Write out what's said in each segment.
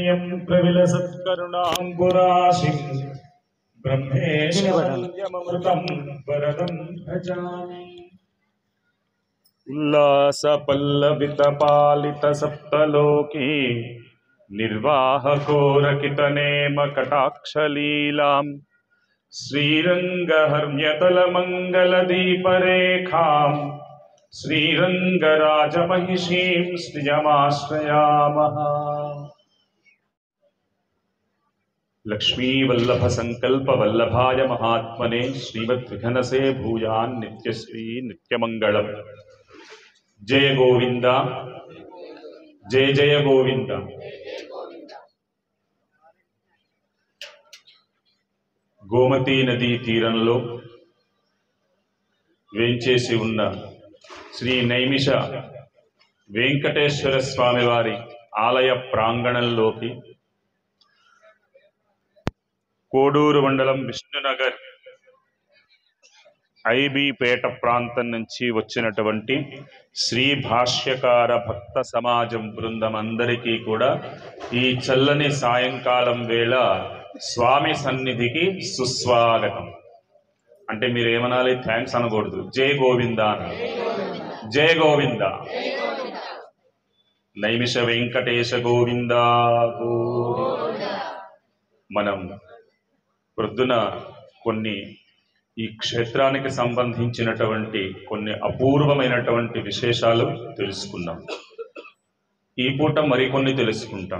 రమ్యం ప్రవిలసత్కరుణాంబురాశిం బ్రహ్మేశమృతం వరదం భజామి ఉల్లాస పల్లవిత పాలిత సప్తలోకి నిర్వాహకోరకిత నేమ కటాక్షలీలాం శ్రీరంగహర్మ్యతలమంగళదీపరేఖాం శ్రీరంగరాజమహిషీం శ్రియమాశ్రయామः లక్ష్మీవల్లభసङ्कल्पवल्लभाय महात्मने श्रीमद्विघनसे भूयान् नित्यश्री नित्यमङ्गलम् జయ గోవింద జయ జయ గోవింద గోమతీ నదీ తీరంలో వేంచేసి ఉన్న శ్రీ నైమిష వెంకటేశ్వర స్వామి వారి ఆలయ ప్రాంగణంలోకి కోడూరు మండలం విష్ణునగర్ ఐబీపేట ప్రాంతం నుంచి వచ్చినటువంటి శ్రీ భాష్యకార భక్త సమాజం బృందం అందరికీ కూడా ఈ చల్లని సాయంకాలం వేళ స్వామి సన్నిధికి సుస్వాగతం అంటే మీరు ఏమనాలి థ్యాంక్స్ అనకూడదు జై గోవింద అనాలి జయ గోవింద నైమిష వెంకటేశ గోవింద గోవింద. మనం ప్రొద్దున కొన్ని ఈ క్షేత్రానికి సంబంధించినటువంటి కొన్ని అపూర్వమైనటువంటి విశేషాలు తెలుసుకున్నాం ఈ పూట మరికొన్ని తెలుసుకుంటాం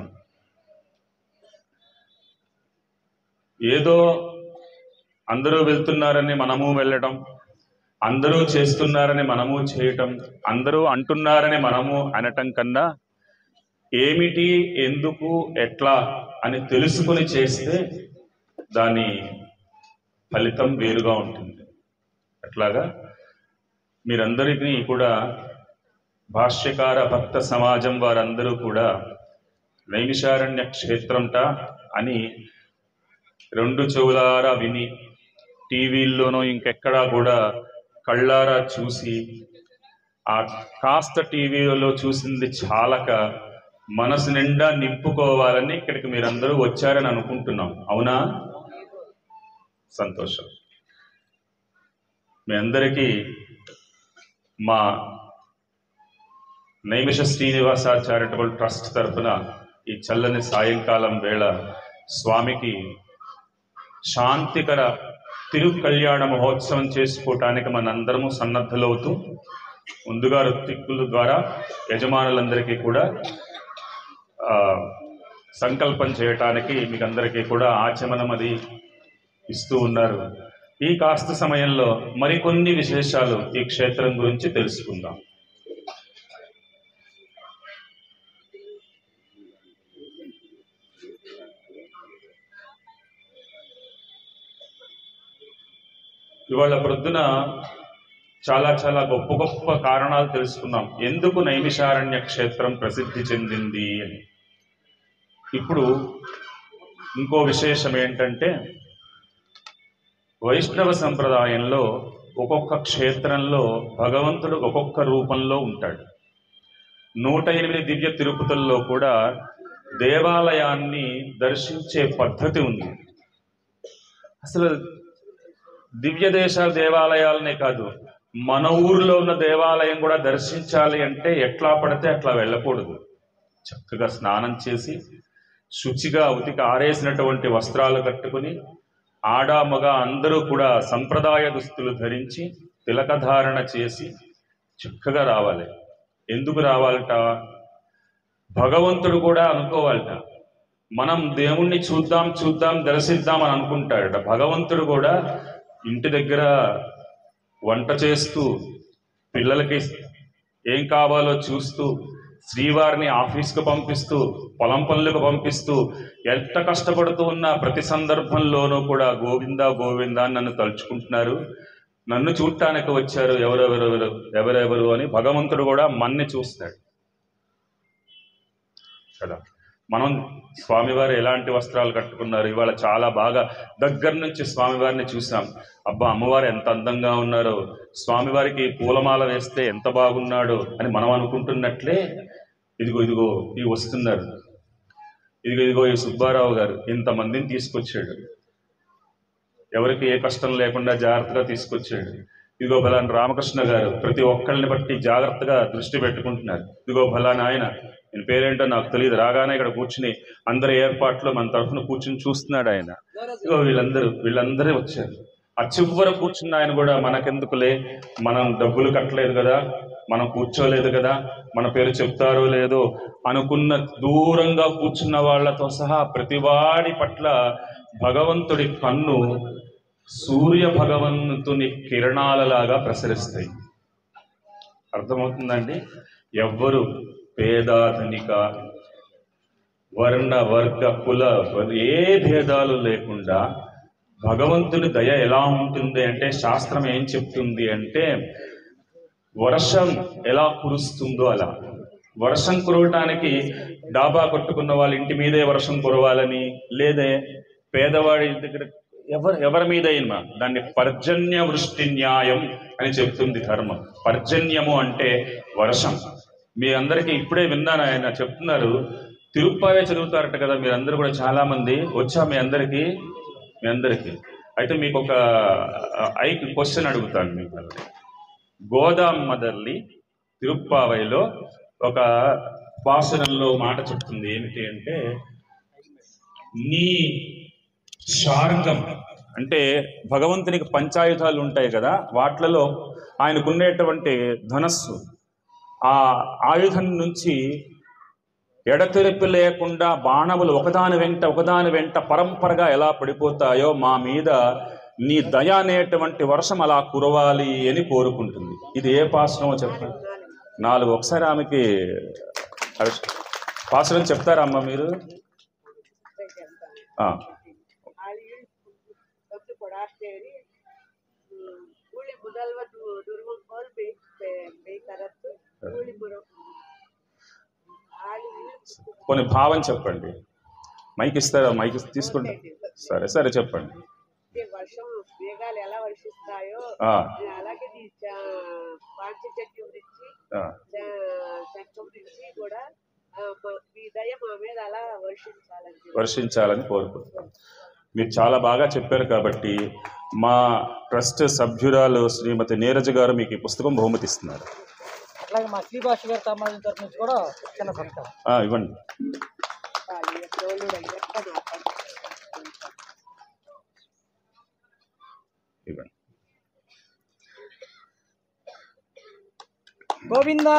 ఏదో అందరూ వెళ్తున్నారని మనము వెళ్ళడం అందరూ చేస్తున్నారని మనము చేయటం అందరూ అంటున్నారని మనము అనటం కన్నా ఏమిటి ఎందుకు ఎట్లా అని తెలుసుకుని చేస్తే దాని ఫలితం వేరుగా ఉంటుంది అట్లాగా మీరందరికీ కూడా భాష్యకార భక్త సమాజం వారందరూ కూడా నైమిషారణ్య క్షేత్రంట అని రెండు చెవులారా విని టీవీల్లోనూ ఇంకెక్కడా కూడా కళ్ళారా చూసి ఆ కాస్త టీవీలో చూసింది చాలక మనసు నిండా నింపుకోవాలని ఇక్కడికి మీరందరూ వచ్చారని అనుకుంటున్నాం అవునా సంతోషం మీ అందరికీ మా నైమిష శ్రీనివాస చారిటబుల్ ట్రస్ట్ తరఫున ఈ చల్లని సాయంకాలం వేళ స్వామికి శాంతికర తిరు కళ్యాణ మహోత్సవం చేసుకోవటానికి మనందరము సన్నద్ధులవుతూ ముందుగా ఋత్విక్కుల ద్వారా యజమానులందరికీ కూడా ఆ, సంకల్పం చేయటానికి మీకు అందరికీ కూడా ఆచమనం అది ఇస్తూ ఉన్నారు ఈ కాస్త సమయంలో మరికొన్ని విశేషాలు ఈ క్షేత్రం గురించి తెలుసుకుందాం ఇవాళ ప్రొద్దున చాలా చాలా గొప్ప గొప్ప కారణాలు తెలుసుకున్నాం ఎందుకు నైమిషారణ్య క్షేత్రం ప్రసిద్ధి చెందింది అని ఇప్పుడు ఇంకో విశేషం ఏంటంటే వైష్ణవ సంప్రదాయంలో ఒక్కొక్క క్షేత్రంలో భగవంతుడు ఒక్కొక్క రూపంలో ఉంటాడు నూట ఎనిమిది దివ్య తిరుపతుల్లో కూడా దేవాలయాన్ని దర్శించే పద్ధతి ఉంది అసలు దివ్య దేశాల దేవాలయాలనే కాదు మన ఊరిలో ఉన్న దేవాలయం కూడా దర్శించాలి అంటే ఎట్లా పడితే అట్లా వెళ్ళకూడదు చక్కగా స్నానం చేసి శుచిగా ఉతికి ఆరేసినటువంటి వస్త్రాలు కట్టుకుని ఆడ మగ అందరూ కూడా సంప్రదాయ దుస్తులు ధరించి తిలకధారణ చేసి చక్కగా రావాలి ఎందుకు రావాలట భగవంతుడు కూడా అనుకోవాలట మనం దేవుణ్ణి చూద్దాం చూద్దాం దర్శిద్దాం అని అనుకుంటాడట భగవంతుడు కూడా ఇంటి దగ్గర వంట చేస్తూ పిల్లలకి ఏం కావాలో చూస్తూ శ్రీవారిని ఆఫీస్కు పంపిస్తూ పొలం పనులకు పంపిస్తూ ఎంత కష్టపడుతూ ఉన్న ప్రతి సందర్భంలోనూ కూడా గోవింద గోవింద అని నన్ను తలుచుకుంటున్నారు నన్ను చూడటానికి వచ్చారు ఎవరెవరెవరు ఎవరెవరు అని భగవంతుడు కూడా మన్ని చూస్తాడు కదా మనం స్వామివారు ఎలాంటి వస్త్రాలు కట్టుకున్నారు ఇవాళ చాలా బాగా దగ్గర నుంచి స్వామివారిని చూసాం అబ్బా అమ్మవారు ఎంత అందంగా ఉన్నారో స్వామివారికి పూలమాల వేస్తే ఎంత బాగున్నాడో అని మనం అనుకుంటున్నట్లే ఇదిగో ఇదిగో ఈ వస్తున్నారు ఇదిగో ఇదిగో ఈ సుబ్బారావు గారు ఇంతమందిని తీసుకొచ్చాడు ఎవరికి ఏ కష్టం లేకుండా జాగ్రత్తగా తీసుకొచ్చాడు ఇదిగో ఫలాని రామకృష్ణ గారు ప్రతి ఒక్కరిని బట్టి జాగ్రత్తగా దృష్టి పెట్టుకుంటున్నారు ఇదిగో ఫలానా ఆయన నేను పేరేంటో నాకు తెలియదు రాగానే ఇక్కడ కూర్చుని అందరి ఏర్పాట్లు మన తరఫున కూర్చుని చూస్తున్నాడు ఆయన ఇదిగో వీళ్ళందరూ వీళ్ళందరూ వచ్చారు ఆ చివర కూర్చున్న ఆయన కూడా మనకెందుకులే మనం డబ్బులు కట్టలేదు కదా మనం కూర్చోలేదు కదా మన పేరు చెప్తారో లేదో అనుకున్న దూరంగా కూర్చున్న వాళ్ళతో సహా ప్రతివాడి పట్ల భగవంతుడి కన్ను సూర్య భగవంతుని కిరణాలలాగా ప్రసరిస్తాయి అర్థమవుతుందండి ఎవ్వరు పేద ధనిక వర్ణ వర్గ కుల ఏ భేదాలు లేకుండా భగవంతుని దయ ఎలా ఉంటుంది అంటే శాస్త్రం ఏం చెప్తుంది అంటే వర్షం ఎలా కురుస్తుందో అలా వర్షం కురవటానికి డాబా కొట్టుకున్న వాళ్ళ ఇంటి మీదే వర్షం కురవాలని లేదే పేదవాడి దగ్గర ఎవరు ఎవరి మీద అయినా దాన్ని పర్జన్య వృష్టి న్యాయం అని చెప్తుంది ధర్మం పర్జన్యము అంటే వర్షం మీ అందరికీ ఇప్పుడే విన్నాను ఆయన చెప్తున్నారు తిరుప్పావే చదువుతారట కదా మీరందరూ కూడా చాలా మంది వచ్చా మీ అందరికీ మీ అందరికీ అయితే మీకు ఒక ఐ క్వశ్చన్ అడుగుతాను మీకు గోదామ్మదల్లి తిరుప్పావైలో ఒక పాసనంలో మాట చెప్తుంది ఏమిటి అంటే నీ శార్గం అంటే భగవంతునికి పంచాయుధాలు ఉంటాయి కదా వాట్లలో ఆయనకున్నటువంటి ధనస్సు ఆ ఆయుధం నుంచి ఎడతెరిపి లేకుండా బాణములు ఒకదాని వెంట ఒకదాని వెంట పరంపరగా ఎలా పడిపోతాయో మా మీద నీ దయ అనేటువంటి వర్షం అలా కురవాలి అని కోరుకుంటుంది ఇది ఏ పాసనమో చెప్పండి నాలుగు ఒకసారి ఆమెకి అవి- పాసనం చెప్తారా అమ్మ మీరు ఆ, ಆಳಿಗೆ ಕಬ್ಬು ಕೊಡಾಡ್ತೇವೆ ಕೂಳಿ ಮುದಲ್ವ ದುರ್ಗ ಕೋಲ್ ಬೇಕಾರತ್ತು ಕೂಳಿ ಬರೋ ಆಳಿ కొన్ని భావం చెప్పండి మైక్ ఇస్తారా మైక్ తీసుకుంటా సరే సరే చెప్పండి వర్షం మేఘాలు ఎలా వర్షిస్తాయో ఆ, అలాగే నీ పాంచి చెట్టు గురించి ఆ, శంఖం నుంచి కూడా ఆ, మా- మీ దయ మా మీద అలా వర్షించాలని చెప్పి. వర్షించాలని కోరుకుంటున్నాం మీరు చాలా బాగా చెప్పారు కాబట్టి మా ట్రస్ట్ సభ్యురాలు శ్రీమతి నీరజ్ గారు మీకు ఈ పుస్తకం బహుమతి ఇస్తున్నారు అట్లాగే మా శ్రీ భాష గారి సమాజం తరఫు నుంచి కూడా చిన్న సత్కారం ఆ, ఇవ్వండి వాళ్ళు ఎక్కడోళ్ళు ఎక్కడ నాకు ఇవ్వండి గోవింద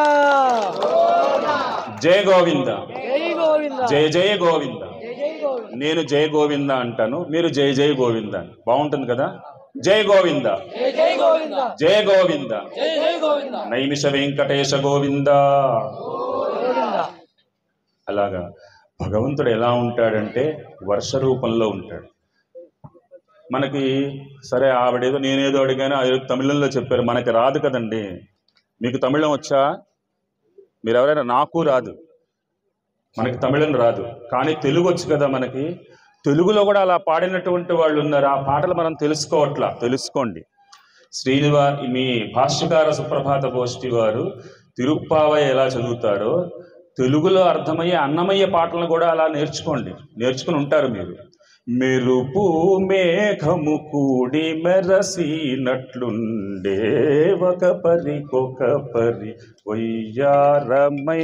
జయ గోవింద జై గోవింద జయ జయ గోవింద జై జై గోవింద నేను జయ గోవింద అంటాను మీరు జయ జయ గోవింద అని బాగుంటుంది కదా జయ గోవింద జై జై గోవింద జయ గోవింద జై జై గోవింద నైమిష వెంకటేశ గోవింద గోవింద అలాగా భగవంతుడు ఎలా ఉంటాడంటే వర్ష రూపంలో ఉంటాడు మనకి సరే ఆవిడేదో నేనేదో అడిగాను అది తమిళంలో చెప్పారు మనకి రాదు కదండి మీకు తమిళం వచ్చా మీరు ఎవరైనా నాకు రాదు మనకి తమిళం రాదు కానీ తెలుగు వచ్చు కదా మనకి తెలుగులో కూడా అలా పాడినటువంటి వాళ్ళు ఉన్నారు ఆ పాటలు మనం తెలుసుకోవట్లా తెలుసుకోండి శ్రీనివా మీ భాష్యకార సుప్రభాత గోష్ఠి వారు తిరుప్పావయ్య ఎలా చదువుతారో తెలుగులో అర్థమయ్యే అన్నమయ్య పాటలను కూడా అలా నేర్చుకోండి నేర్చుకుని ఉంటారు మీరు మెరుపు మేఘము కూడి మెరసినట్లుండే ఒక పరికొక పరి ఒయ్యారమై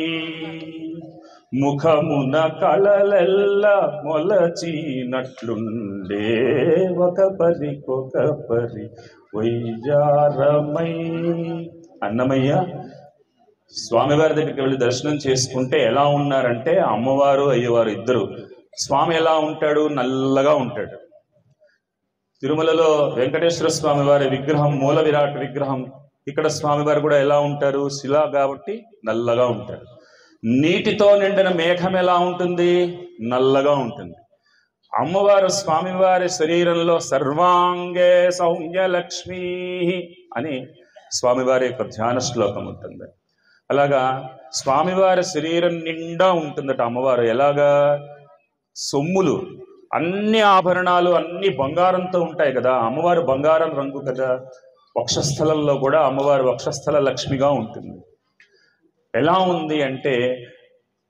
ముఖమున కళలెల్ల మొలచినట్లుండే ఒక పరికొక పరి ఒయ్యారమై అన్నమయ్య స్వామివారి దగ్గరికి వెళ్ళి దర్శనం చేసుకుంటే ఎలా ఉన్నారంటే అమ్మవారు అయ్యవారు ఇద్దరు స్వామి ఎలా ఉంటాడు నల్లగా ఉంటాడు తిరుమలలో వెంకటేశ్వర స్వామి వారి విగ్రహం మూల విరాట్ విగ్రహం ఇక్కడ స్వామివారు కూడా ఎలా ఉంటారు శిలా కాబట్టి నల్లగా ఉంటారు నీటితో నిండిన మేఘం ఎలా ఉంటుంది నల్లగా ఉంటుంది అమ్మవారు స్వామివారి శరీరంలో సర్వాంగే సౌమ్య లక్ష్మీ అని స్వామివారి యొక్క ధ్యాన శ్లోకం ఉంటుంది అలాగా స్వామివారి శరీరం నిండా ఉంటుందట అమ్మవారు ఎలాగా సొమ్ములు అన్ని ఆభరణాలు అన్ని బంగారంతో ఉంటాయి కదా అమ్మవారు బంగారం రంగు కదా వక్షస్థలంలో కూడా అమ్మవారు వక్షస్థల లక్ష్మిగా ఉంటుంది ఎలా ఉంది అంటే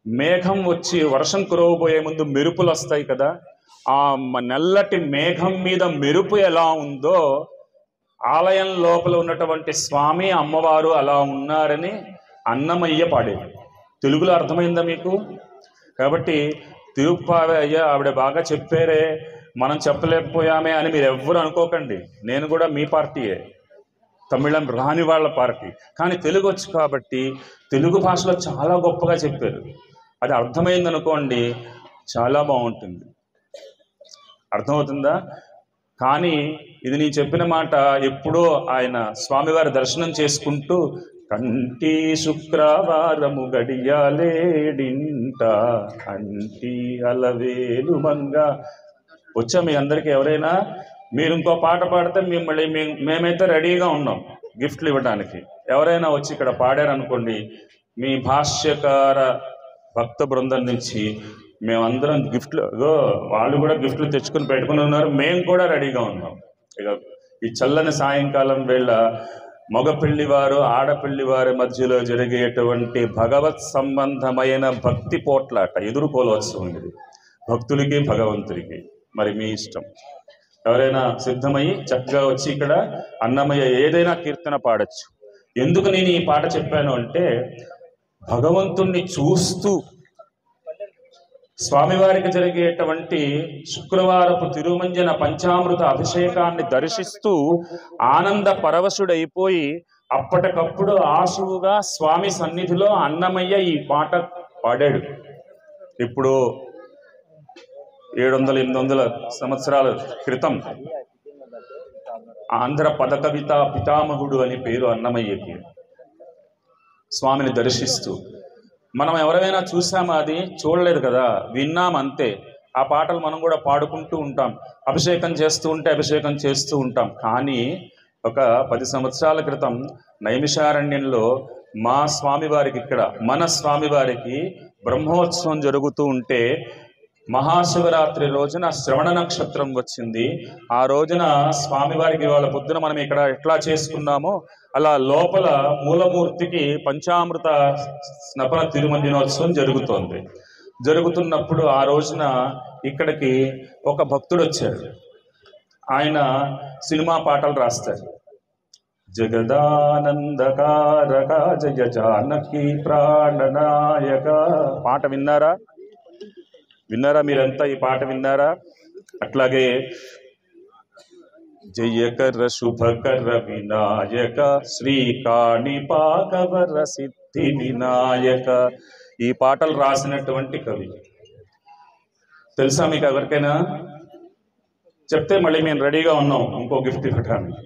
మేఘం వచ్చి వర్షం కురవబోయే ముందు మెరుపులు వస్తాయి కదా ఆ మ- నల్లటి మేఘం మీద మెరుపు ఎలా ఉందో ఆలయం లోపల ఉన్నటువంటి స్వామి అమ్మవారు అలా ఉన్నారని అన్నమయ్య పాడేది తెలుగులో అర్థమైందా మీకు కాబట్టి తిరుప్పావయ్య ఆవిడ బాగా చెప్పారే మనం చెప్పలేకపోయామే అని మీరు ఎవ్వరు అనుకోకండి నేను కూడా మీ పార్టీయే తమిళం రాని వాళ్ళ పార్టీ కానీ తెలుగు వచ్చు కాబట్టి తెలుగు భాషలో చాలా గొప్పగా చెప్పారు అది అర్థమైంది అనుకోండి చాలా బాగుంటుంది అర్థమవుతుందా కానీ ఇది నీ చెప్పిన మాట ఎప్పుడో ఆయన స్వామివారి దర్శనం చేసుకుంటూ కంటి శుక్రవారము గడియాలేడింట కంటి అలవేలు మంగ వచ్చా మీ అందరికీ ఎవరైనా మీరు ఇంకో పాట పాడితే మిమ్మల్ని మేము మేమైతే రెడీగా ఉన్నాం గిఫ్ట్లు ఇవ్వడానికి ఎవరైనా వచ్చి ఇక్కడ పాడారనుకోండి మీ భాష్యకార భక్త బృందం నుంచి మేమందరం గిఫ్ట్లు ఇగో వాళ్ళు కూడా గిఫ్ట్లు తెచ్చుకుని పెట్టుకుని ఉన్నారు మేము కూడా రెడీగా ఉన్నాం ఇక ఈ చల్లని సాయంకాలం వేళ మగ పెళ్లివారు ఆడపెళ్లి వారి మధ్యలో జరిగేటువంటి భగవత్ సంబంధమైన భక్తి పోట్లాట ఎదుర్కోలవలసి ఇది భక్తులకి భగవంతుడికి మరి మీ ఇష్టం ఎవరైనా సిద్ధమయ్యి చక్కగా వచ్చి ఇక్కడ అన్నమయ్య ఏదైనా కీర్తన పాడొచ్చు ఎందుకు నేను ఈ పాట చెప్పాను అంటే భగవంతుణ్ణి చూస్తూ స్వామివారికి జరిగేటువంటి శుక్రవారపు తిరుమంజన పంచామృత అభిషేకాన్ని దర్శిస్తూ ఆనంద పరవశుడైపోయి అప్పటికప్పుడు ఆశువుగా స్వామి సన్నిధిలో అన్నమయ్య ఈ పాట పాడాడు ఇప్పుడు ఏడు వందల ఎనిమిది వందల సంవత్సరాల క్రితం ఆంధ్ర పదకవిత పితామహుడు అని పేరు అన్నమయ్యకి స్వామిని దర్శిస్తూ మనం ఎవరైనా చూసామా అది చూడలేదు కదా విన్నాం అంతే ఆ పాటలు మనం కూడా పాడుకుంటూ ఉంటాం అభిషేకం చేస్తూ ఉంటే అభిషేకం చేస్తూ ఉంటాం కానీ ఒక పది సంవత్సరాల క్రితం నైమిషారణ్యంలో మా స్వామివారికి ఇక్కడ మన స్వామివారికి బ్రహ్మోత్సవం జరుగుతూ ఉంటే మహాశివరాత్రి రోజున శ్రవణ నక్షత్రం వచ్చింది ఆ రోజున స్వామివారికి వాళ్ళ పొద్దున మనం ఇక్కడ ఎట్లా చేసుకున్నామో అలా లోపల మూలమూర్తికి పంచామృత స్నపన తిరుమంజనోత్సవం జరుగుతోంది జరుగుతున్నప్పుడు ఆ రోజున ఇక్కడికి ఒక భక్తుడు వచ్చాడు ఆయన సినిమా పాటలు రాస్తారు జగదానందకారక జయ జానకి ప్రాణనాయక పాట విన్నారా విన్నారా మీరంతా ఈ పాట విన్నారా అట్లాగే జయకర శుభకర వినాయక శ్రీ కాణిపాకవర సిద్ధి వినాయక ఈ పాటలు రాసినటువంటి కవి తెలుసా మీకు ఎవరికైనా చెప్తే మళ్ళీ మేము రెడీగా ఉన్నాం ఇంకో గిఫ్ట్ ఇవ్వడానికి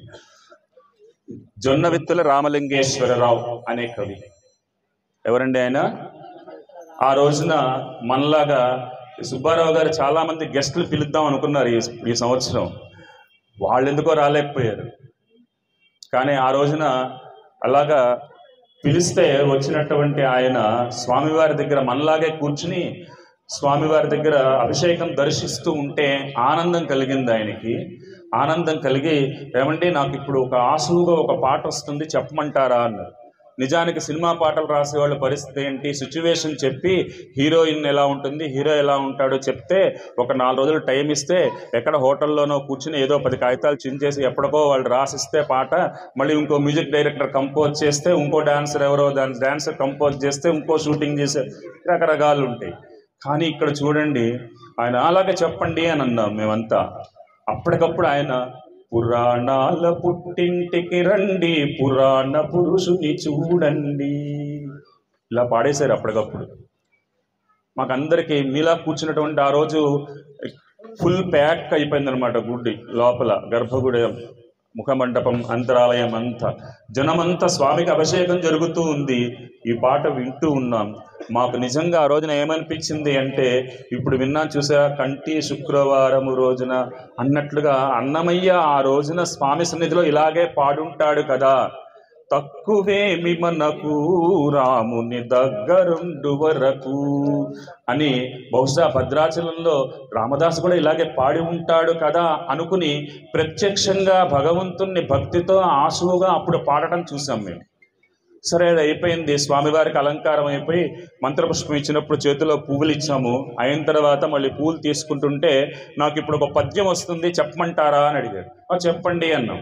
జొన్న విత్తుల రామలింగేశ్వరరావు అనే కవి ఎవరండి ఆయన ఆ రోజున మనలాగా సుబ్బారావు గారు చాలా మంది గెస్టులు పిలుద్దాం అనుకున్నారు ఈ ఈ సంవత్సరం వాళ్ళు ఎందుకో రాలేకపోయారు కానీ ఆ రోజున అలాగా పిలిస్తే వచ్చినటువంటి ఆయన స్వామివారి దగ్గర మనలాగే కూర్చుని స్వామివారి దగ్గర అభిషేకం దర్శిస్తూ ఉంటే ఆనందం కలిగింది ఆయనకి ఆనందం కలిగి ఏమంటే నాకు ఇప్పుడు ఒక ఆసువుగా ఒక పాట వస్తుంది చెప్పమంటారా అన్నారు నిజానికి సినిమా పాటలు రాసేవాళ్ళ పరిస్థితి ఏంటి సిచ్యువేషన్ చెప్పి హీరోయిన్ ఎలా ఉంటుంది హీరో ఎలా ఉంటాడో చెప్తే ఒక నాలుగు రోజులు టైం ఇస్తే ఎక్కడ హోటల్లోనో కూర్చుని ఏదో పది కాగితాలు చించేసి ఎప్పటికో వాళ్ళు రాసిస్తే పాట మళ్ళీ ఇంకో మ్యూజిక్ డైరెక్టర్ కంపోజ్ చేస్తే ఇంకో డాన్సర్ ఎవరో దాని డాన్సర్ కంపోజ్ చేస్తే ఇంకో షూటింగ్ చేసే రకరకాలు ఉంటాయి కానీ ఇక్కడ చూడండి ఆయన అలాగే చెప్పండి అని అన్నాం మేమంతా అప్పటికప్పుడు ఆయన పురాణాల పుట్టింటికి రండి పురాణ పురుషుని చూడండి ఇలా పాడేశారు అప్పటికప్పుడు మాకందరికి మీలా కూర్చున్నటువంటి ఆ రోజు ఫుల్ ప్యాక్ అయిపోయింది అనమాట గుడి లోపల గర్భగుడి ముఖమండపం అంతరాలయం అంతా జనమంతా స్వామికి అభిషేకం జరుగుతూ ఉంది ఈ పాట వింటూ ఉన్నాం మాకు నిజంగా ఆ రోజున ఏమనిపించింది అంటే ఇప్పుడు విన్నా చూసా కంటి శుక్రవారము రోజున అన్నట్లుగా అన్నమయ్య ఆ రోజున స్వామి సన్నిధిలో ఇలాగే పాడుంటాడు కదా తక్కువేమి మనకు రాముని దగ్గరుండు వరకు అని బహుశా భద్రాచలంలో రామదాసు కూడా ఇలాగే పాడి ఉంటాడు కదా అనుకుని ప్రత్యక్షంగా భగవంతుణ్ణి భక్తితో ఆశువుగా అప్పుడు పాడటం చూసాం మేము సరే అది అయిపోయింది స్వామివారికి అలంకారం అయిపోయి మంత్రపుష్పం ఇచ్చినప్పుడు చేతిలో పువ్వులు ఇచ్చాము అయిన తర్వాత మళ్ళీ పువ్వులు తీసుకుంటుంటే నాకు ఇప్పుడు ఒక పద్యం వస్తుంది చెప్పమంటారా అని అడిగారు "ఆ, చెప్పండి అన్నాం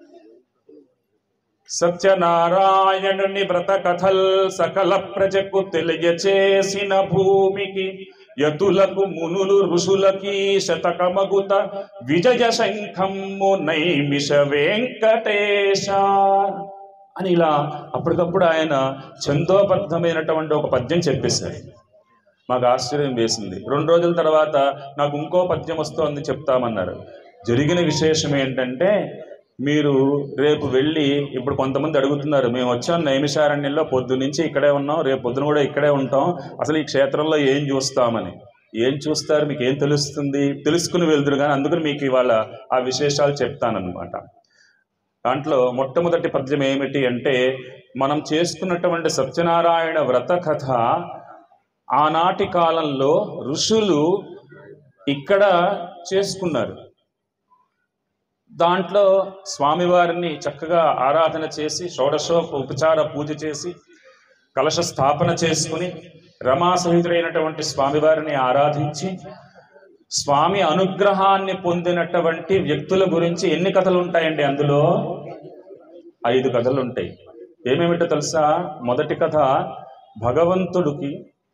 సత్యనారాయణుని వ్రత కథల్ సకల ప్రజకు తెలియచేసిన భూమికి యతులకు మునులు ఋషులకి శతకమగుత విజయ శంఖము నైమిష వెంకటేశ అని ఇలా అప్పటికప్పుడు ఆయన ఛందోబద్ధమైనటువంటి ఒక పద్యం చెప్పేశారు మాకు ఆశ్చర్యం వేసింది రెండు రోజుల తర్వాత నాకు ఇంకో పద్యం వస్తోంది చెప్తామన్నారు జరిగిన విశేషం ఏంటంటే మీరు రేపు వెళ్ళి ఇప్పుడు కొంతమంది అడుగుతున్నారు మేము వచ్చాం నైమిషారణ్యంలో పొద్దు నుంచి ఇక్కడే ఉన్నాం రేపు పొద్దున కూడా ఇక్కడే ఉంటాం అసలు ఈ క్షేత్రంలో ఏం చూస్తామని ఏం చూస్తారు మీకు ఏం తెలుస్తుంది తెలుసుకుని వెళ్తురు కానీ అందుకని మీకు ఇవాళ ఆ విశేషాలు చెప్తానన్నమాట దాంట్లో మొట్టమొదటి పద్యం ఏమిటి అంటే మనం చేసుకున్నటువంటి సత్యనారాయణ వ్రత కథ ఆనాటి కాలంలో ఋషులు ఇక్కడ చేసుకున్నారు దాంట్లో స్వామివారిని చక్కగా ఆరాధన చేసి షోడశో ఉపచార పూజ చేసి కలశ స్థాపన చేసుకుని రమాసహితుడైనటువంటి స్వామివారిని ఆరాధించి స్వామి అనుగ్రహాన్ని పొందినటువంటి వ్యక్తుల గురించి ఎన్ని కథలు ఉంటాయండి అందులో ఐదు కథలు ఉంటాయి ఏమేమిటో తెలుసా మొదటి కథ భగవంతుడికి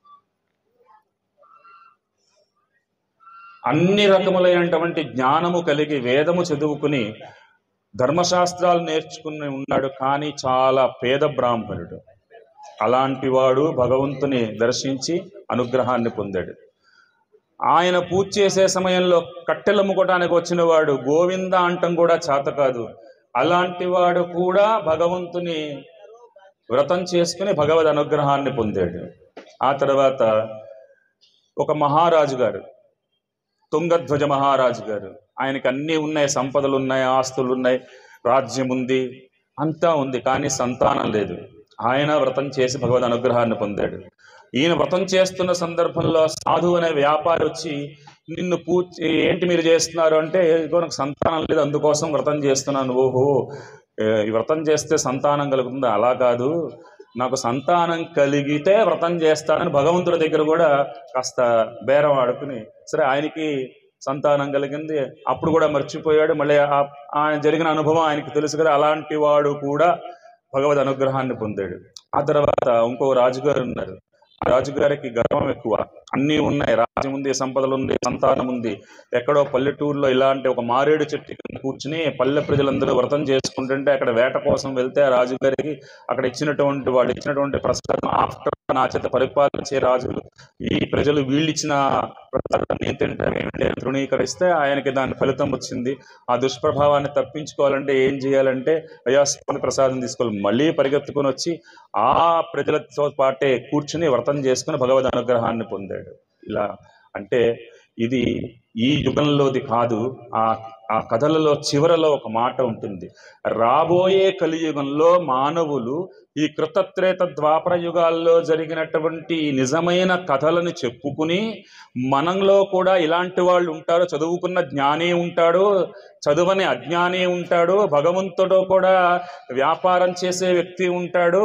అన్ని రకములైనటువంటి జ్ఞానము కలిగి వేదము చదువుకుని ధర్మశాస్త్రాలు నేర్చుకుని ఉన్నాడు కానీ చాలా పేద బ్రాహ్మణుడు అలాంటి వాడు భగవంతుని దర్శించి అనుగ్రహాన్ని పొందాడు ఆయన పూజ చేసే సమయంలో కట్టెలమ్ముకోవడానికి వచ్చిన వాడు గోవింద అంటం కూడా చేత కాదు అలాంటి వాడు కూడా భగవంతుని వ్రతం చేసుకుని భగవద్ అనుగ్రహాన్ని పొందాడు ఆ తర్వాత ఒక మహారాజు గారు తుంగధ్వజ మహారాజు గారు ఆయనకి అన్నీ ఉన్నాయి సంపదలు ఉన్నాయి ఆస్తులు ఉన్నాయి రాజ్యం ఉంది అంతా ఉంది కానీ సంతానం లేదు ఆయన వ్రతం చేసి భగవద్ అనుగ్రహాన్ని పొందాడు ఈయన వ్రతం చేస్తున్న సందర్భంలో సాధు అనే వ్యాపారి వచ్చి నిన్ను పూజ ఏంటి మీరు చేస్తున్నారు అంటే "ఇదిగో నాకు సంతానం లేదు అందుకోసం వ్రతం చేస్తున్నాను ఓహో ఏ, ఈ వ్రతం చేస్తే సంతానం కలుగుతుంది అలా కాదు నాకు సంతానం కలిగితే వ్రతం చేస్తానని భగవంతుడి దగ్గర కూడా కాస్త బేరం ఆడుకుని సరే ఆయనకి సంతానం కలిగింది అప్పుడు కూడా మర్చిపోయాడు మళ్ళీ ఆ- ఆయన జరిగిన అనుభవం ఆయనకి తెలుసు కదా అలాంటి వాడు కూడా భగవద్ అనుగ్రహాన్ని పొందాడు ఆ తర్వాత ఇంకో రాజుగారు ఉన్నారు ఆ రాజుగారికి గర్వం ఎక్కువ అన్నీ ఉన్నాయి రాజ్యం ఉంది సంపదలు ఉంది సంతానం ఉంది ఎక్కడో పల్లెటూరులో ఇలాంటి ఒక మారేడు చెట్టు కింద కూర్చుని పల్లె ప్రజలందరూ వ్రతం చేసుకుంటుంటే అక్కడ వేట కోసం వెళ్తే ఆ రాజుగారికి అక్కడ ఇచ్చినటువంటి వాళ్ళు ఇచ్చినటువంటి ప్రసాదం ఆఫ్టర్ నా చేత పరిపాలించే రాజులు ఈ ప్రజలు వీళ్ళు ఇచ్చిన ప్రసాదాన్ని తింటారు ఏమిటి అని తృణీకరిస్తే ఆయనకి దాని ఫలితం వచ్చింది ఆ దుష్ప్రభావాన్ని తప్పించుకోవాలంటే ఏం చేయాలంటే అయ్యా స్వామి ప్రసాదం తీసుకోవాలి మళ్ళీ పరిగెత్తుకొని వచ్చి ఆ ప్రజలతో పాటే కూర్చుని వ్రతం చేసుకుని భగవద్ అనుగ్రహాన్ని పొందాడు ఇలా అంటే ఇది ఈ యుగంలోది కాదు ఆ ఆ కథలలో చివరలో ఒక మాట ఉంటుంది రాబోయే కలియుగంలో మానవులు ఈ కృతత్రేత ద్వాపర యుగాల్లో జరిగినటువంటి ఈ నిజమైన కథలను చెప్పుకుని మనంలో కూడా ఇలాంటి వాళ్ళు ఉంటారు చదువుకున్న జ్ఞాని ఉంటాడు చదువని అజ్ఞాని ఉంటాడు భగవంతుడు కూడా వ్యాపారం చేసే వ్యక్తి ఉంటాడు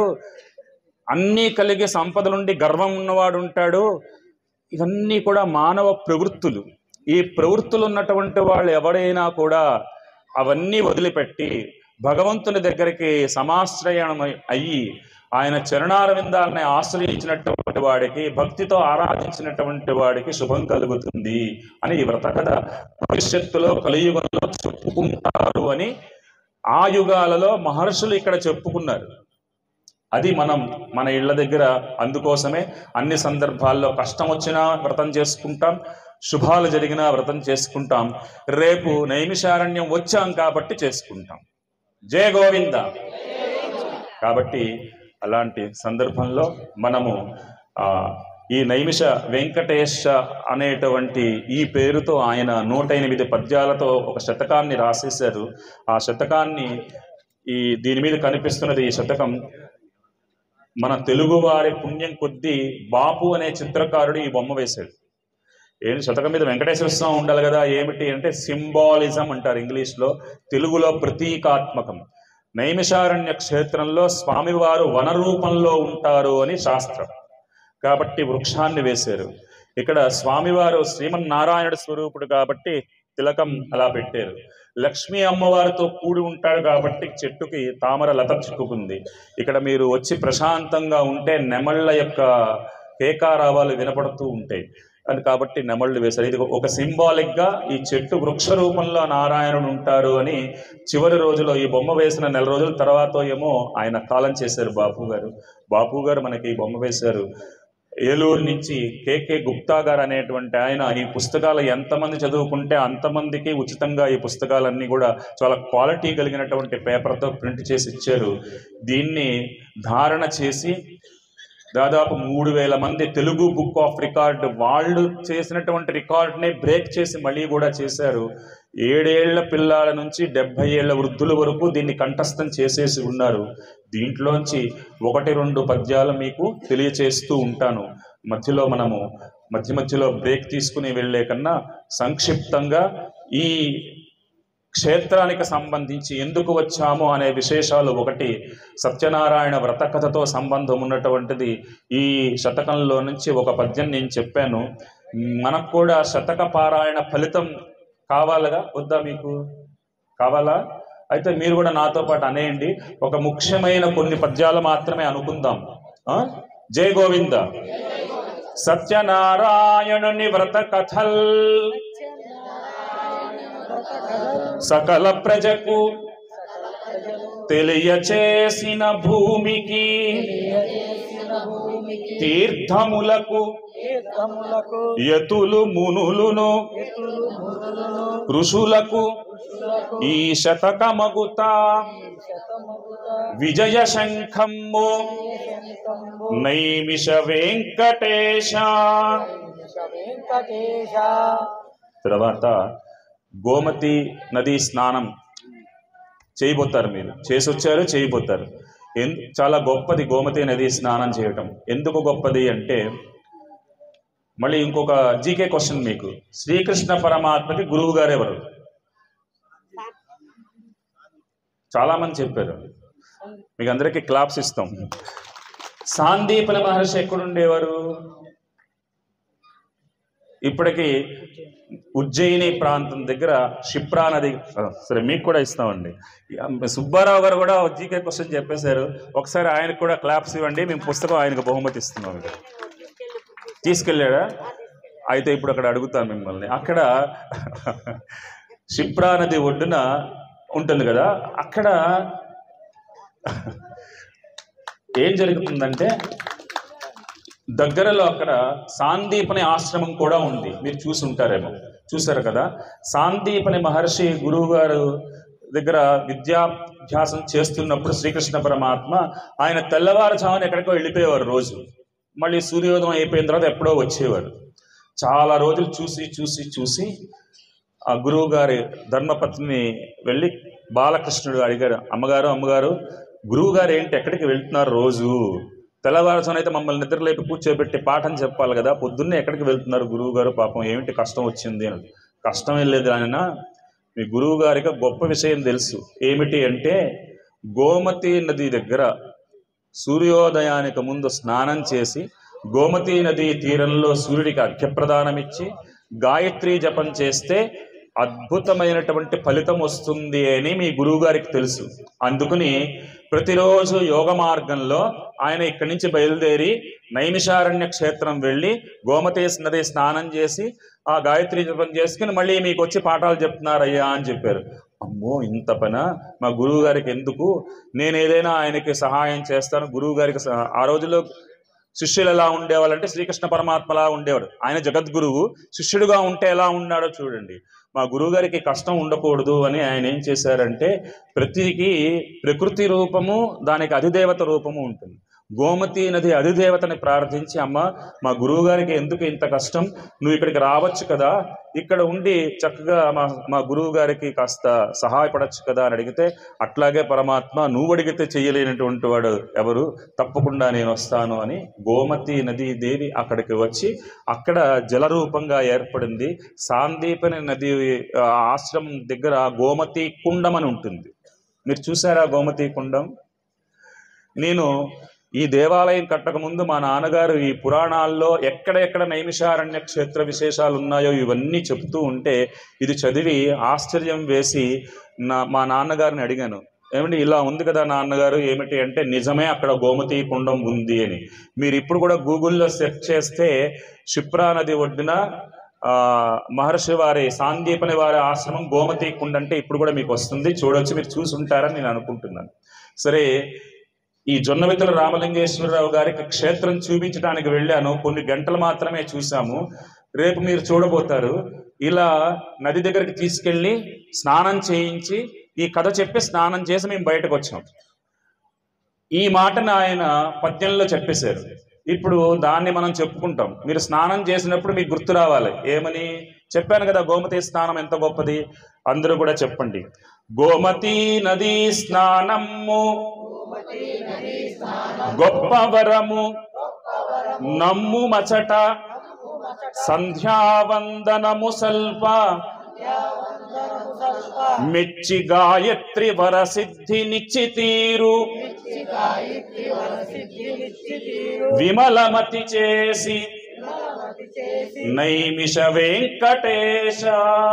అన్నీ కలిగి సంపదలుండి గర్వం ఉన్నవాడు ఉంటాడు ఇవన్నీ కూడా మానవ ప్రవృత్తులు ఈ ప్రవృత్తులు ఉన్నటువంటి వాళ్ళు ఎవరైనా కూడా అవన్నీ వదిలిపెట్టి భగవంతుని దగ్గరికి సమాశ్రయం అయ్యి ఆయన చరణారవిందాలని ఆశ్రయించినటువంటి వాడికి భక్తితో ఆరాధించినటువంటి వాడికి శుభం కలుగుతుంది అని ఈ వ్రత కథ భవిష్యత్తులో కలియుగంలో చెప్పుకుంటారు అని ఆ యుగాలలో మహర్షులు ఇక్కడ చెప్పుకున్నారు అది మనం మన ఇళ్ళ దగ్గర అందుకోసమే అన్ని సందర్భాల్లో కష్టం వచ్చినా వ్రతం చేసుకుంటాం శుభాలు జరిగినా వ్రతం చేసుకుంటాం రేపు నైమిషారణ్యం వచ్చాం కాబట్టి చేసుకుంటాం జయ గోవింద కాబట్టి అలాంటి సందర్భంలో మనము ఆ, ఈ నైమిష వెంకటేశ అనేటువంటి ఈ పేరుతో ఆయన నూట ఎనిమిది పద్యాలతో ఒక శతకాన్ని రాసేశారు ఆ శతకాన్ని ఈ దీని మీద కనిపిస్తున్నది ఈ శతకం మన తెలుగువారి పుణ్యం కొద్దీ బాపు అనే చిత్రకారుడు ఈ బొమ్మ వేశాడు ఏంటి శతకం మీద వెంకటేశ్వర స్వామి ఉండాలి కదా ఏమిటి అంటే సింబాలిజం అంటారు ఇంగ్లీష్లో తెలుగులో ప్రతీకాత్మకం నైమిషారణ్య క్షేత్రంలో స్వామివారు వన రూపంలో ఉంటారు అని శాస్త్రం కాబట్టి వృక్షాన్ని వేశారు ఇక్కడ స్వామివారు శ్రీమన్నారాయణుడు స్వరూపుడు కాబట్టి తిలకం అలా పెట్టారు లక్ష్మీ అమ్మవారితో కూడి ఉంటాడు కాబట్టి చెట్టుకి తామర లత చిక్కుకుంది ఇక్కడ మీరు వచ్చి ప్రశాంతంగా ఉంటే నెమళ్ళ యొక్క కేకారావాలు వినపడుతూ ఉంటాయి అది కాబట్టి నెమళ్ళు వేశారు ఇది ఒక సింబాలిక్ గా ఈ చెట్టు వృక్ష రూపంలో నారాయణుడు ఉంటారు అని చివరి రోజులో ఈ బొమ్మ వేసిన నెల రోజుల తర్వాత ఏమో ఆయన కాలం చేశారు బాపు గారు బాపు గారు మనకి ఈ బొమ్మ వేశారు ఏలూరు నుంచి కేకే గుప్తా గారు అనేటువంటి ఆయన ఈ పుస్తకాలు ఎంతమంది చదువుకుంటే అంతమందికి ఉచితంగా ఈ పుస్తకాలన్నీ కూడా చాలా క్వాలిటీ కలిగినటువంటి పేపర్తో ప్రింట్ చేసి ఇచ్చారు దీన్ని ధారణ చేసి దాదాపు మూడు వేల మంది తెలుగు బుక్ ఆఫ్ రికార్డ్ వాళ్ళు చేసినటువంటి రికార్డ్ని బ్రేక్ చేసి మళ్ళీ కూడా చేశారు ఏడేళ్ల పిల్లల నుంచి డెబ్బై ఏళ్ల వృద్ధుల వరకు దీన్ని కంఠస్థం చేసేసి ఉన్నారు దీంట్లోంచి ఒకటి రెండు పద్యాలు మీకు తెలియచేస్తూ ఉంటాను మధ్యలో మనము మధ్య మధ్యలో బ్రేక్ తీసుకుని వెళ్ళే కన్నా సంక్షిప్తంగా ఈ క్షేత్రానికి సంబంధించి ఎందుకు వచ్చాము అనే విశేషాలు ఒకటి సత్యనారాయణ వ్రత కథతో సంబంధం ఉన్నటువంటిది ఈ శతకంలో నుంచి ఒక పద్యం నేను చెప్పాను మనకు కూడా శతక పారాయణ ఫలితం కావాలగా వద్దా మీకు కావాలా అయితే మీరు కూడా నాతో పాటు అనేయండి ఒక ముఖ్యమైన కొన్ని పద్యాలు మాత్రమే అనుకుందాం ఆ? జై గోవింద సత్యనారాయణుని వ్రత కథల్ సకల ప్రజకు తెలియచేసిన భూమికి తీర్థములకు తీర్థములకు యతులు మునులును ఎతులు మురులను ఋషులకు ఋషులకు ఈ శతకమగుతా శతమగుత విజయ శంఖము శంకంబు నైమిష వెంకటేశ వెంకటేశ తర్వాత గోమతి నది స్నానం చేయబోతారు మీరు చేసి వచ్చారు చేయబోతారు ఎన్ చాలా గొప్పది గోమతి నది స్నానం చేయటం ఎందుకు గొప్పది అంటే మళ్ళీ ఇంకొక జీకే క్వశ్చన్ మీకు శ్రీకృష్ణ పరమాత్మకి గురువు గారు ఎవరు చాలా మంది చెప్పారు మీకు అందరికీ క్లాప్స్ ఇస్తాం సాందీపన మహర్షి ఎక్కడుండేవారు ఇప్పటికి ఉజ్జయిని ప్రాంతం దగ్గర షిప్రా నది ఆ, సరే మీకు కూడా ఇస్తామండి సుబ్బారావు గారు కూడా జీకే క్వశ్చన్ చెప్పేశారు ఒకసారి ఆయనకు కూడా క్లాప్స్ ఇవ్వండి మేము పుస్తకం ఆయనకు బహుమతి ఇస్తున్నాం ఇక్కడ తీసుకెళ్ళాడా అయితే ఇప్పుడు అక్కడ అడుగుతాను మిమ్మల్ని అక్కడ షిప్రా నది ఒడ్డున ఉంటుంది కదా అక్కడ ఏం జరుగుతుందంటే దగ్గరలో అక్కడ సాందీపని ఆశ్రమం కూడా ఉంది మీరు చూసి ఉంటారేమో చూసారు కదా సాందీపని మహర్షి గురువు గారు దగ్గర విద్యాభ్యాసం చేస్తున్నప్పుడు శ్రీకృష్ణ పరమాత్మ ఆయన తెల్లవారుజామున ఎక్కడికో వెళ్ళిపోయేవారు రోజు మళ్ళీ సూర్యోదయం అయిపోయిన తర్వాత ఎప్పుడో వచ్చేవారు చాలా రోజులు చూసి చూసి చూసి ఆ గురువు గారి ధర్మపత్ని వెళ్ళి బాలకృష్ణుడు అడిగారు అమ్మగారు అమ్మగారు గురువు గారు ఏంటి ఎక్కడికి వెళ్తున్నారు రోజు తెల్లవారుజామున అయితే మమ్మల్ని నిద్రలేపి కూర్చోబెట్టి పాఠం చెప్పాలి కదా పొద్దున్నే ఎక్కడికి వెళ్తున్నారు గురువు గారు పాపం ఏమిటి కష్టం వచ్చింది అని కష్టం ఏం లేదు ఆయన మీ గురువు గారికి గొప్ప విషయం తెలుసు ఏమిటి అంటే గోమతి నది దగ్గర సూర్యోదయానికి ముందు స్నానం చేసి గోమతి నది తీరంలో సూర్యుడికి అర్ఘ్యప్రదానమిచ్చి గాయత్రి జపం చేస్తే అద్భుతమైనటువంటి ఫలితం వస్తుంది అని మీ గురువు గారికి తెలుసు అందుకని ప్రతిరోజు యోగ మార్గంలో ఆయన ఇక్కడి నుంచి బయలుదేరి నైమిషారణ్య క్షేత్రం వెళ్ళి గోమతి నది స్నానం చేసి ఆ గాయత్రి జపం చేసుకుని మళ్ళీ మీకు వచ్చి పాఠాలు చెప్తున్నారయ్యా అని చెప్పారు అమ్మో ఇంత పన మా గురువు గారికి ఎందుకు నేను ఏదైనా ఆయనకి సహాయం చేస్తాను గురువు గారికి సహా- ఆ రోజుల్లో శిష్యులు ఎలా ఉండేవాళ్ళంటే శ్రీకృష్ణ పరమాత్మలా ఉండేవాడు ఆయన జగద్గురువు శిష్యుడుగా ఉంటే ఎలా ఉన్నాడో చూడండి మా గురువు గారికి కష్టం ఉండకూడదు అని ఆయన ఏం చేశారంటే ప్రతికి ప్రకృతి రూపము దానికి అధిదేవత రూపము ఉంటుంది గోమతి నది అధిదేవతని ప్రార్థించి అమ్మ మా గురువు గారికి ఎందుకు ఇంత కష్టం నువ్వు ఇక్కడికి రావచ్చు కదా ఇక్కడ ఉండి చక్కగా మా మా గురువు గారికి కాస్త సహాయపడచ్చు కదా అని అడిగితే అట్లాగే పరమాత్మ నువ్వు అడిగితే చేయలేనటువంటి వాడు ఎవరు తప్పకుండా నేను వస్తాను అని గోమతి నది దేవి అక్కడికి వచ్చి అక్కడ జలరూపంగా ఏర్పడింది సాందీపని నది ఆ, ఆశ్రమం దగ్గర గోమతి కుండం అని ఉంటుంది మీరు చూసారా గోమతి కుండం నేను ఈ దేవాలయం కట్టకముందు మా నాన్నగారు ఈ పురాణాల్లో ఎక్కడెక్కడ నైమిషారణ్య క్షేత్ర విశేషాలు ఉన్నాయో ఇవన్నీ చెప్తూ ఉంటే ఇది చదివి ఆశ్చర్యం వేసి నా మా నాన్నగారిని అడిగాను ఏమండి ఇలా ఉంది కదా నాన్నగారు ఏమిటి అంటే నిజమే అక్కడ గోమతి కుండం ఉంది అని మీరు ఇప్పుడు కూడా గూగుల్లో సెర్చ్ చేస్తే షిప్రా నది ఒడ్డున ఆ, మహర్షి వారి సాందీపని వారి ఆశ్రమం గోమతి కుండ అంటే ఇప్పుడు కూడా మీకు వస్తుంది చూడొచ్చు మీరు చూసి ఉంటారని నేను అనుకుంటున్నాను సరే ఈ జొన్నవితుల రామలింగేశ్వరరావు గారికి క్షేత్రం చూపించడానికి వెళ్ళాను కొన్ని గంటలు మాత్రమే చూసాము రేపు మీరు చూడబోతారు ఇలా నది దగ్గరికి తీసుకెళ్ళి స్నానం చేయించి ఈ కథ చెప్పి స్నానం చేసి మేము బయటకు వచ్చాం ఈ మాటను ఆయన పద్యంలో చెప్పేశారు ఇప్పుడు దాన్ని మనం చెప్పుకుంటాం మీరు స్నానం చేసినప్పుడు మీకు గుర్తు రావాలి ఏమని చెప్పాను కదా గోమతి స్నానం ఎంత గొప్పది అందరూ కూడా చెప్పండి గోమతి నది స్నానము గొప్ప వరము నమ్ము మచట సంధ్యావందనము సల్ప మెచ్చి గాయత్రి వరసిద్ధి నిచ్చితీరు విమలమతి చేసి నైమిష వెంకటేశ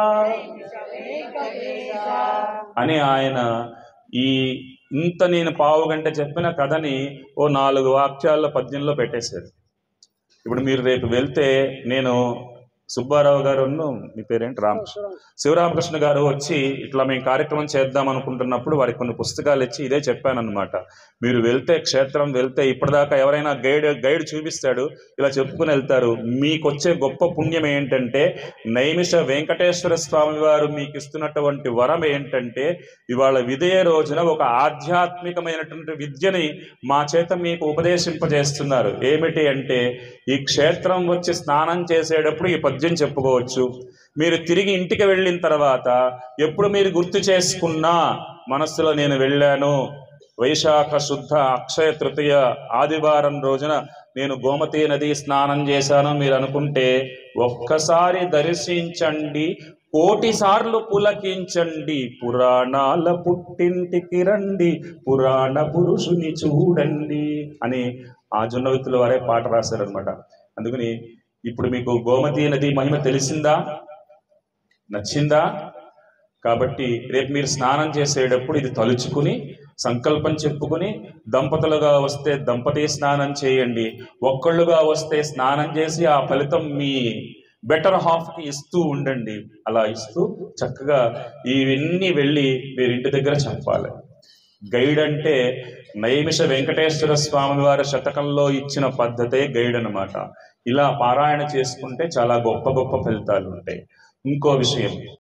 అని ఆయన ఈ ఇంత నేను పావు గంట చెప్పిన కథని ఓ నాలుగు వాక్యాల్లో పద్యంలో పెట్టేశారు ఇప్పుడు మీరు రేపు వెళ్తే నేను సుబ్బారావు గారు మీ పేరేంటి రామకృష్ణ శివరామకృష్ణ గారు వచ్చి ఇట్లా మేము కార్యక్రమం చేద్దాం అనుకుంటున్నప్పుడు వారికి కొన్ని పుస్తకాలు ఇచ్చి ఇదే చెప్పానన్నమాట మీరు వెళ్తే క్షేత్రం వెళ్తే ఇప్పటిదాకా ఎవరైనా గైడ్ గైడ్ చూపిస్తాడు ఇలా చెప్పుకుని వెళ్తారు మీకు వచ్చే గొప్ప పుణ్యం ఏంటంటే నైమిష వెంకటేశ్వర స్వామి వారు మీకు ఇస్తున్నటువంటి వరం ఏంటంటే ఇవాళ విదయ రోజున ఒక ఆధ్యాత్మికమైనటువంటి విద్యని మా చేత మీకు ఉపదేశింపజేస్తున్నారు ఏమిటి అంటే ఈ క్షేత్రం వచ్చి స్నానం చేసేటప్పుడు ఈ పద్యం చెప్పుకోవచ్చు మీరు తిరిగి ఇంటికి వెళ్ళిన తర్వాత ఎప్పుడు మీరు గుర్తు చేసుకున్నా మనస్సులో నేను వెళ్ళాను వైశాఖ శుద్ధ అక్షయ తృతీయ ఆదివారం రోజున నేను గోమతి నది స్నానం చేశాను మీరు అనుకుంటే ఒక్కసారి దర్శించండి కోటి సార్లు పులకించండి పురాణాల పుట్టింటికి రండి పురాణ పురుషుని చూడండి అని ఆ జొన్నవిత్తుల వారే పాట రాశారనమాట అందుకని ఇప్పుడు మీకు గోమతి నది మహిమ తెలిసిందా నచ్చిందా కాబట్టి రేపు మీరు స్నానం చేసేటప్పుడు ఇది తలుచుకుని సంకల్పం చెప్పుకుని దంపతులుగా వస్తే దంపతి స్నానం చేయండి ఒక్కళ్ళుగా వస్తే స్నానం చేసి ఆ ఫలితం మీ బెటర్ హాఫ్కి ఇస్తూ ఉండండి అలా ఇస్తూ చక్కగా ఇవన్నీ వెళ్ళి మీరు ఇంటి దగ్గర చెప్పాలి గైడ్ అంటే నైమిష వెంకటేశ్వర స్వామి వారి శతకంలో ఇచ్చిన పద్ధతే గైడ్ అన్నమాట ఇలా పారాయణ చేసుకుంటే చాలా గొప్ప గొప్ప ఫలితాలు ఉంటాయి ఇంకో విషయం